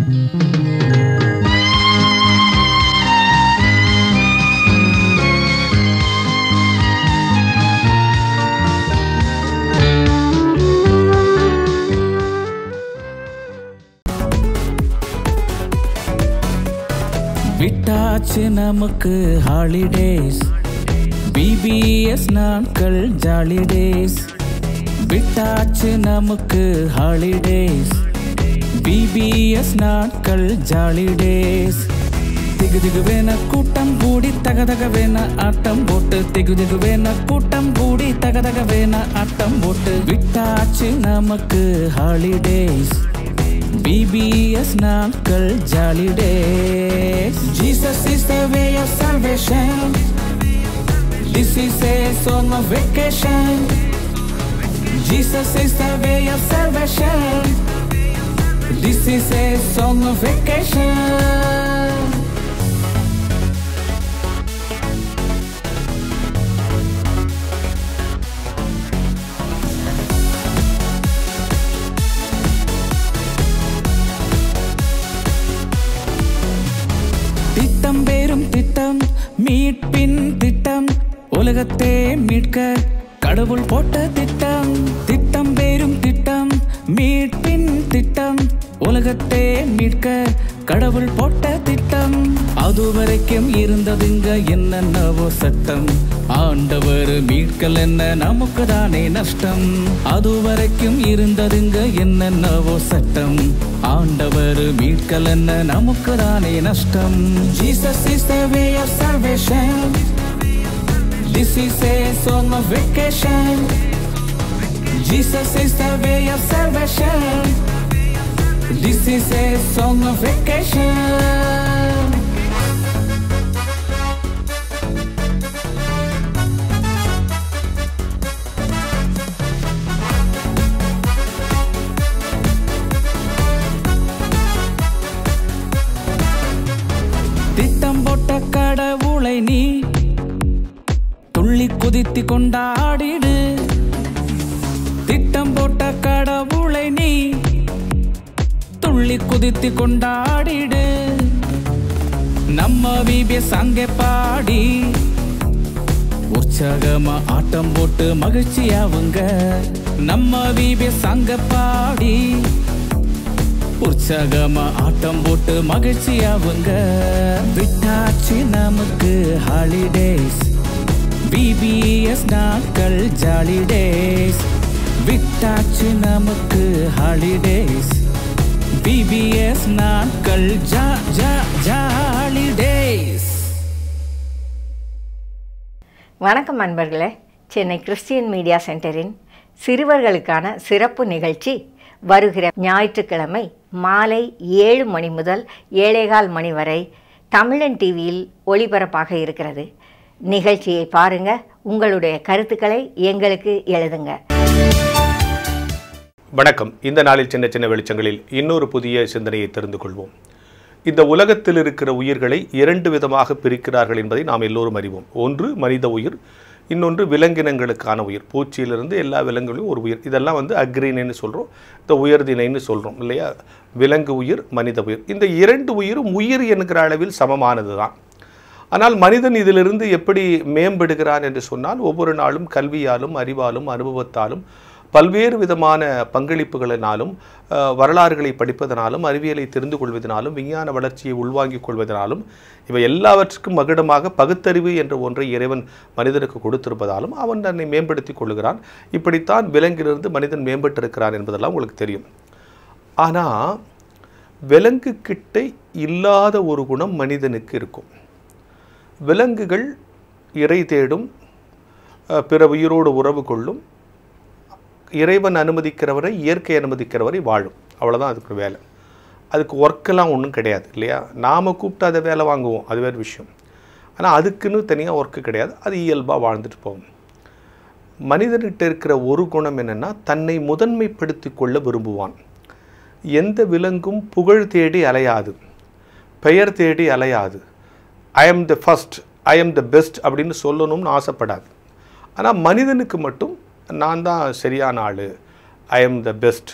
விட்டாச்சு நமக்கு holidays BBS நாட்கள் ஜாலி டேஸ் விட்டாச்சு நமக்கு ஹாலிடேஸ் பிபிஎஸ் நாட்கள் ஜாலி டேஸ் திகு திகு வேண கூட்டம் கூடி தக தக வேண ஆட்டம் போட்டு திகு திகு வேண கூட்டம் கூடி தக தக வேண ஆட்டம் போட்டு விட்டாச்சு நமக்கு ஹாலிடேஸ் பிபிஎஸ் நாட்கள் jolly days Jesus is the way of salvation This is a song of vacation Jesus is the way of salvation This is a song of vacation திட்டம் பேரும் திட்டம் மீட்பின் திட்டம் உலகத்தே மீட்க கடவுள் போட்ட திட்டம் திட்டம் பேரும் திட்டம் மீட்பின் திட்டம் உலகத்தே மீட்க கடவுள் போட்ட திட்டம் அது வரைக்கும் இருந்ததுங்க என்னென்னவோ சட்டம் ஆண்டவர் மீட்கல் என்ன நமக்கு தானே நஷ்டம் அது வரைக்கும் இருந்ததுங்க என்னென்னவோ சட்டம் ஆண்டவர் மீட்கல் என்ன நமக்கு தானே நஷ்டம் Jesus is the way of salvation This is a song of vacation Jesus is the way of salvation This is a song of vacation திட்டம் போட்ட கடவுளை நீ துள்ளி குதித்து கொண்டாடிடு திட்டம் போட்ட கடவுளை நீ துள்ளி குதித்து கொண்டாடிடு நம்ம விபிஎஸ் அங்கே பாடி உற்சாகமா ஆட்டம் போட்டு மகிழ்ச்சியாவுங்க நம்ம விபிஎஸ் அங்க பாடி உற்சாகமா ஆட்டம் போட்டு மகிழ்ச்சியாவுங்க விட்டாச்சு நமக்கு ஹாலிடேஸ் பிபிஎஸ் நாட்கள் ஜாலி டேஸ் விட்டாச்சு நமக்கு ஹாலிடேஸ் பிபிஎஸ் நாட்கள் ஜா ஜா ஜாலி டேஸ் வணக்கம் அன்பர்களே சென்னை கிறிஸ்டியன் மீடியா சென்டரின் சிறுவர்களுக்கான சிறப்பு நிகழ்ச்சி வருகிற ஞாயிற்றுக்கிழமை மாலை ஏழு மணி முதல் ஏழேகால் மணி வரை தமிழன் டிவியில் ஒளிபரப்பாக இருக்கிறது நிகழ்ச்சியை பாருங்க உங்களுடைய கருத்துக்களை எங்களுக்கு எழுதுங்க வணக்கம் இந்த நாளில் சின்ன சின்ன வெளிச்சங்களில் இன்னொரு புதிய சிந்தனையை தெரிந்து கொள்வோம் இந்த உலகத்தில் இருக்கிற உயிர்களை இரண்டு விதமாக பிரிக்கிறார்கள் என்பதை நாம் எல்லோரும் அறிவோம் ஒன்று மனித உயிர் இன்னொன்று விலங்கினங்களுக்கான உயிர் பூச்சியிலிருந்து எல்லா விலங்குகளையும் ஒரு உயிர் இதெல்லாம் வந்து அக்ரீனைன்னு சொல்கிறோம் இந்த உயர்தினைன்னு சொல்கிறோம் இல்லையா விலங்கு உயிர் மனித உயிர் இந்த இரண்டு உயிரும் உயிர் என்கிற அளவில் சமமானது தான் ஆனால் மனிதன் இதிலிருந்து எப்படி மேம்படுகிறான் என்று சொன்னால் ஒவ்வொரு நாளும் கல்வியாலும் அறிவாலும் அனுபவத்தாலும் பல்வேறு விதமான பங்களிப்புகளினாலும் அஹ், வரலாறுகளை படிப்பதனாலும் அறிவியலை தெரிந்து கொள்வதனாலும் விஞ்ஞான வளர்ச்சியை உள்வாங்கிக் கொள்வதனாலும் இவை எல்லாவற்றுக்கும் மகுடமாக பகுத்தறிவு என்ற ஒன்றை இறைவன் மனிதனுக்கு கொடுத்திருப்பதாலும் அவன் தன்னை மேம்படுத்திக் கொள்கிறான் இப்படித்தான் விலங்கிலிருந்து மனிதன் மேம்பட்டிருக்கிறான் என்பதெல்லாம் உங்களுக்கு தெரியும் ஆனால் விலங்கு கிட்ட இல்லாத ஒரு குணம் மனிதனுக்கு இருக்கும் விலங்குகள் இறை தேடும் அஹ், பிற உயிரோடு உறவு கொள்ளும் இறைவன் அனுமதிக்கிறவரை இயற்கை அனுமதிக்கிறவரை வாழும் அவ்வளோதான் அதுக்கு வேலை அதுக்கு ஒர்க்கெல்லாம் ஒன்றும் கிடையாது இல்லையா நாம் கூப்பிட்டு அதை வேலை வாங்குவோம் அது வேறு விஷயம் ஆனால் அதுக்குன்னு தனியாக ஒர்க்கு கிடையாது அது இயல்பாக வாழ்ந்துட்டு போகும் மனிதன்கிட்ட இருக்கிற ஒரு குணம் என்னென்னா தன்னை முதன்மைப்படுத்தி கொள்ள விரும்புவான் எந்த விலங்கும் புகழ் தேடி அலையாது பெயர் தேடி அலையாது I am the first I am the best அப்படின்னு சொல்லணும்னு ஆசைப்படாது ஆனால் மனிதனுக்கு மட்டும் நான் தான் சரியான ஆள் I am the best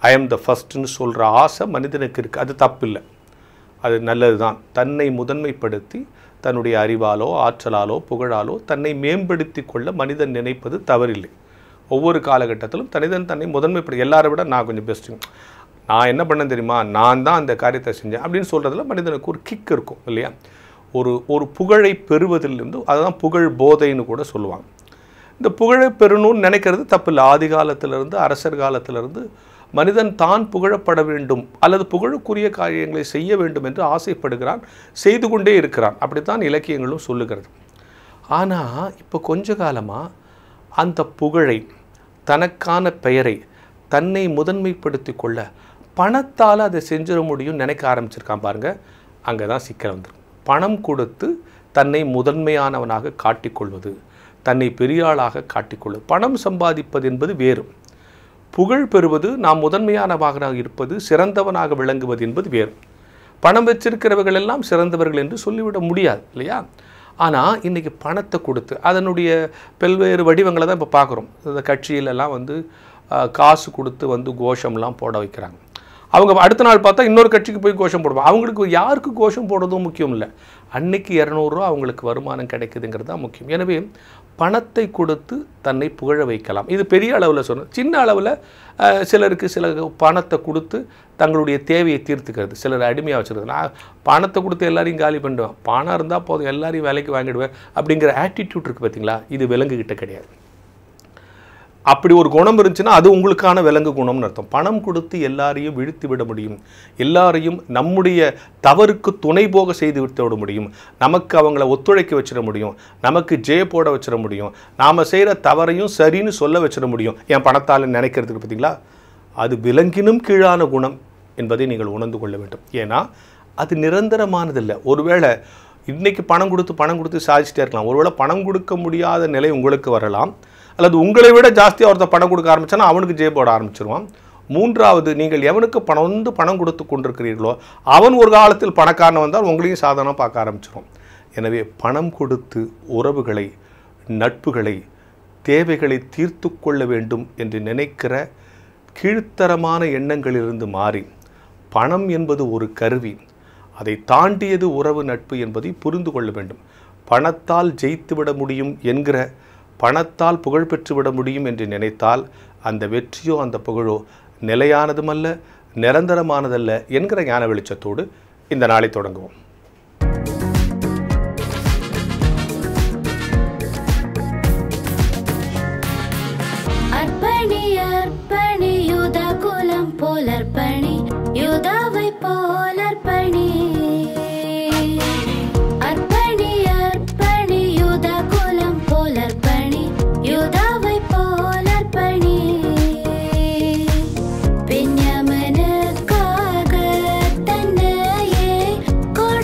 I am the ஃபஸ்ட்டுன்னு சொல்கிற ஆசை மனிதனுக்கு இருக்குது அது தப்பு இல்லை அது நல்லது தான் தன்னை முதன்மைப்படுத்தி தன்னுடைய அறிவாலோ ஆற்றலாலோ புகழாலோ தன்னை மேம்படுத்தி கொள்ள மனிதன் நினைப்பது தவறில்லை ஒவ்வொரு காலகட்டத்திலும் தனிதன் தன்னை முதன்மைப்படு எல்லாரை விட நான் கொஞ்சம் பெஸ்ட்டு நான் என்ன பண்ணேன் தெரியுமா நான் தான் அந்த காரியத்தை செஞ்சேன் அப்படின்னு சொல்கிறதுல மனிதனுக்கு ஒரு கிக் இருக்கும் இல்லையா ஒரு ஒரு புகழை பெறுவதிலிருந்து அதுதான் புகழ் போதைன்னு கூட சொல்லுவாங்க இந்த புகழை பெறணும்னு நினைக்கிறது தப்பில்லை ஆதி காலத்திலிருந்து அரசர் காலத்திலிருந்து மனிதன் தான் புகழப்பட வேண்டும் அல்லது புகழுக்குரிய காரியங்களை செய்ய வேண்டும் என்று ஆசைப்படுகிறான் செய்து கொண்டே இருக்கிறான் அப்படித்தான் இலக்கியங்களும் சொல்லுகிறது ஆனால் இப்போ கொஞ்ச காலமாக அந்த புகழை தனக்கான பெயரை தன்னை முதன்மைப்படுத்தி கொள்ள பணத்தால் அதை செஞ்சிட முடியும் நினைக்க ஆரம்பிச்சிருக்கான் பாருங்க அங்கே தான் சிக்கல் வந்துடும் பணம் கொடுத்து தன்னை முதன்மையானவனாக காட்டிக்கொள்வது தன்னை பெரியாளாக காட்டிக்கொள்வது பணம் சம்பாதிப்பது என்பது வேறு புகழ் பெறுவது நாம் முதன்மையானவனாக இருப்பது சிறந்தவனாக விளங்குவது என்பது வேறு பணம் வச்சிருக்கிறவர்கள் எல்லாம் சிறந்தவர்கள் என்று சொல்லிவிட முடியாது இல்லையா ஆனால் இன்றைக்கி பணத்தை கொடுத்து அதனுடைய பல்வேறு வடிவங்களை தான் இப்போ பார்க்குறோம் இந்த கட்சியிலெல்லாம் வந்து ஆஹ், காசு கொடுத்து வந்து கோஷம்லாம் போட வைக்கிறாங்க அவங்க அடுத்த நாள் பார்த்தா இன்னொரு கட்சிக்கு போய் கோஷம் போடுவாங்க அவங்களுக்கு யாருக்கு கோஷம் போடுறதும் முக்கியம் இல்லை அன்னைக்கு இரநூறுவா அவங்களுக்கு வருமானம் கிடைக்குதுங்கிறது தான் முக்கியம் எனவே பணத்தை கொடுத்து தன்னை புகழ வைக்கலாம் இது பெரிய அளவில் சொன்ன சின்ன அளவில் சிலருக்கு சில பணத்தை கொடுத்து தங்களுடைய தேவையை தீர்த்துக்கிறது சிலர் அடிமையாக வச்சுருது நான் பணத்தை கொடுத்து எல்லாரையும் காலி பண்ணிடுவேன் பணம் இருந்தால் போதும் எல்லாரையும் வேலைக்கு வாங்கிடுவேன் அப்படிங்கிற ஆட்டிடியூட் இருக்குது பார்த்தீங்களா இது விலங்குகிட்ட கிடையாது அப்படி ஒரு குணம் இருந்துச்சுன்னா அது உங்களுக்கான விலங்கு குணம்னு அர்த்தம் பணம் கொடுத்து எல்லாரையும் வீழ்த்தி விட முடியும் எல்லாரையும் நம்முடைய தவறுக்கு துணை போக செய்து விட்டு விட முடியும் நமக்கு அவங்கள ஒத்துழைக்க வச்சிட முடியும் நமக்கு ஜெய போட வச்சிட முடியும் நாம் செய்கிற தவறையும் சரின்னு சொல்ல வச்சிட முடியும் என் பணத்தால் நினைக்கிறதுக்கு பார்த்தீங்களா அது விலங்கினும் கீழான குணம் என்பதை நீங்கள் உணர்ந்து கொள்ள வேண்டும் ஏன்னா அது நிரந்தரமானதில்லை ஒருவேளை இன்னைக்கு பணம் கொடுத்து பணம் கொடுத்து சாதிச்சுட்டே இருக்கலாம் ஒருவேளை பணம் கொடுக்க முடியாத நிலை உங்களுக்கு வரலாம் அல்லது உங்களை விட ஜாஸ்தியாக ஒருத்தர் பணம் கொடுக்க ஆரம்பிச்சானா அவனுக்கு ஜெய போட ஆரம்பிச்சிருவான் மூன்றாவது நீங்கள் எவனுக்கு பணம் வந்து பணம் கொடுத்து கொண்டிருக்கிறீர்களோ அவன் ஒரு காலத்தில் பணக்காரன் வந்தால் உங்களையும் சாதனம் பார்க்க ஆரம்பிச்சிரும் எனவே பணம் கொடுத்து உறவுகளை நட்புகளை தேவைகளை தீர்த்து கொள்ள வேண்டும் என்று நினைக்கிற கீழ்த்தரமான எண்ணங்களிலிருந்து மாறி பணம் என்பது ஒரு கருவி அதை தாண்டியது உறவு நட்பு என்பதை புரிந்து கொள்ள வேண்டும் பணத்தால் ஜெயித்துவிட முடியும் என்கிற பணத்தால் புகழ் பெற்றுவிட முடியும் என்று நினைத்தால் அந்த வெற்றியோ அந்த புகழோ நிலையானதுமல்ல நிரந்தரமானதல்ல என்கிற ஞான வெளிச்சத்தோடு இந்த நாளை தொடங்குவோம் அர்ப்பணி அர்ப்பணி யூதா குலம் போலர்ப்பணி யூதாவை போலர்ப்பணி அர்ப்பணி அர்ப்பணி யூதா குலம் போலர்ப்பணி யூதாவை போலர்ப்பணி பெண்யமனுக்காக தன்னையே கொடுத்தவனே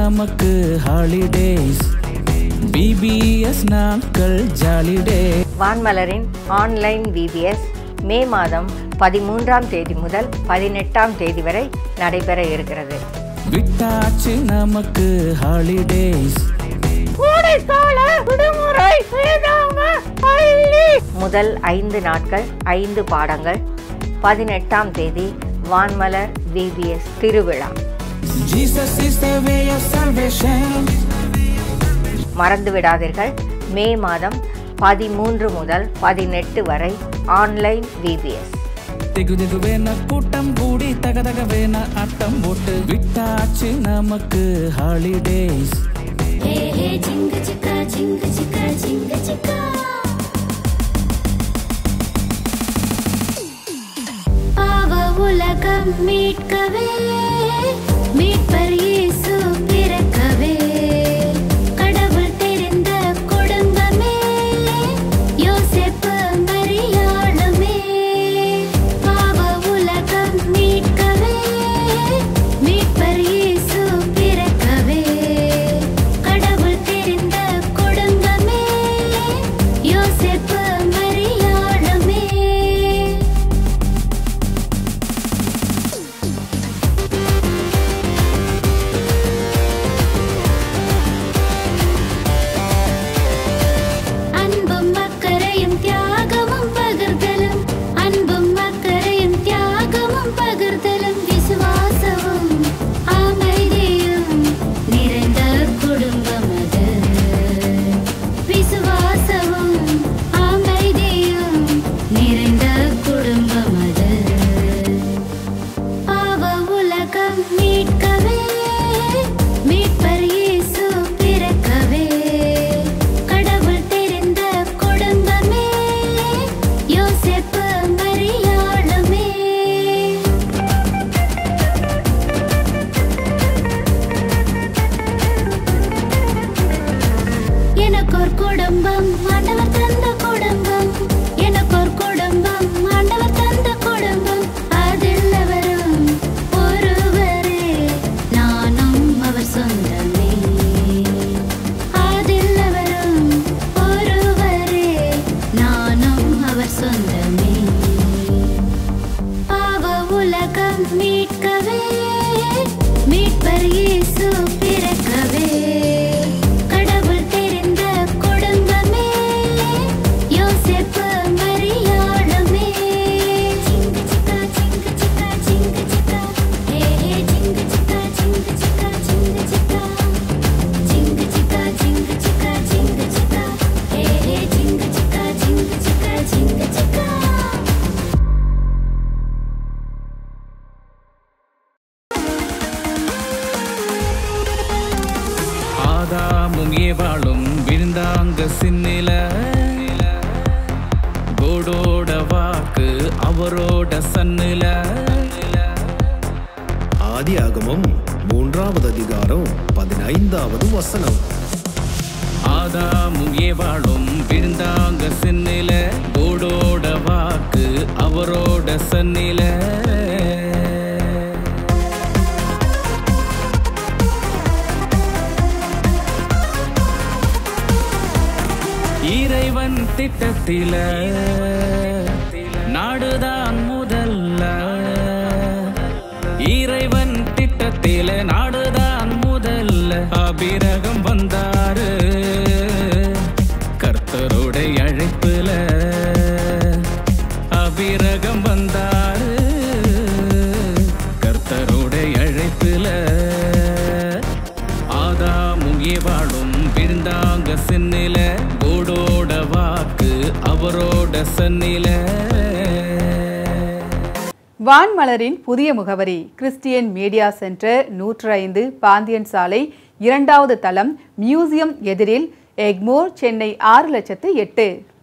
நமக்கு ஹாலிடேஸ் பிபிஎஸ் நாட்கள் ஜாலிடே வான்மலரின் ஆன்லைன் விபிஎஸ் மே மாதம் பதிமூன்றாம் தேதி முதல் பதினெட்டாம் தேதி வரை நடைபெற இருக்கிறது விட்டாச்சு நமக்கு ஹாலிடேஸ் முதல் ஐந்து நாட்கள் ஐந்து பாடங்கள் பதினெட்டாம் தேதி வான்மலர் விபிஎஸ் திருவிழா Jesus is the way of salvation. மறந்து விடாதீர்கள் மே மாதம் பதிமூன்று முதல் பதினெட்டு வரை ஆன்லைன் விபிஎஸ் திகு திகுவேன கூட்டம் கூடி தகதகவேன ஆட்டம் போட்டு விட்டாச்சு நமக்கு ஹாலிடேஸ் ஹே ஹே ஜிங்கு சிக்கா ஜிங்கு சிக்கா ஜிங்கு சிக்கா பாவ உலகம் மீட்கவே மீட்பர் இயேசு பிறக்கவே கடவுள் தெரிந்த குடும்பமே யோசேப்பு மரியாளுமே பாவ உலகம் மீட்கவே மீட்பர் இயேசு பிறக்கவே கடவுள் தெரிந்த குடும்பமே யோசேப்பு மரியாளுமே அன்பும் அக்கறையும் தியாகமும் பகிர்தலும் அன்பும் அக்கறையும் தியாகமும் பகிர்தலும் விசுவாசமும் அமைதியும் நிறைந்த குடும்பம் அது விசுவாசமும் அமைதியும் நிறைந்த குடும்பம் அது பாவ உலகம் மீட்கவே மீட்பர் இயேசு பிறக்கவே கடவுள் தெரிந்த குடும்பமே யோசேப்பு மரியாளுமே எனக்கோர் குடும்பம் ஆண்டவர் தந்த குடும்பம் எனக்கோர் குடும்பம் ஆண்டவர் தந்த குடும்பம் அதில் அவரும் ஒருவரே நானும் அவர் சொந்தமே அதில் அவரும் ஒருவரே நானும் அவர் சொந்தமே பாவ உலகம் மீட்கவே மீட்பர் இயேசு பிறக்கவே கடவுள் தெரிந்த குடும்பமே யோசேப்பு மரியாளுமே சிங்கு சிக்கா சிங்கு சிக்கா சிங்கு சிக்கா ஹே ஹே சிங்கு சிக்கா சிங்கு சிக்கா சிங்கு சிக்கா சிங்கு சிக்கா சிங்கு சிக்கா சிங்கு சிக்கா ஹே ஹே சிங்கு சிக்கா சிங்கு சிக்கா சிங்கு சிக்கா ஆதாமும் ஏவாளும் விழுந்தாங்க சின்னில கோடோட வாக்கு அவரோட சன்னில ஆதியாகமம் மூன்றாவது அதிகாரம் பதினைந்தாவது வசனம் ஆதாமும் ஏவாளும் விழுந்தாங்க சின்னில கோடோட வாக்கு அவரோட சன்னில இறைவன் திட்டத்தில நாடுதான் முதல்ல இறைவன் திட்டத்தில நாடுதான் முதல்ல அபிரகம் வந்தாரு கர்த்தருடைய அழைப்புல அபிரகம் வந்தாரு கர்த்தருடைய அழைப்புல ஆதாமும் ஏவாளும் விழுந்தாங்க சென்னில ஓடோட வாக்கு அவரோட சன்னில வான்மலரின் புதிய முகவரி கிறிஸ்டியன் மீடியா சென்டர் நூற்று ஐந்து பாந்தியன் சாலை இரண்டாவது தளம் மியூசியம் எதிரில் எக்மோர் சென்னை ஆறு லட்சத்து எட்டு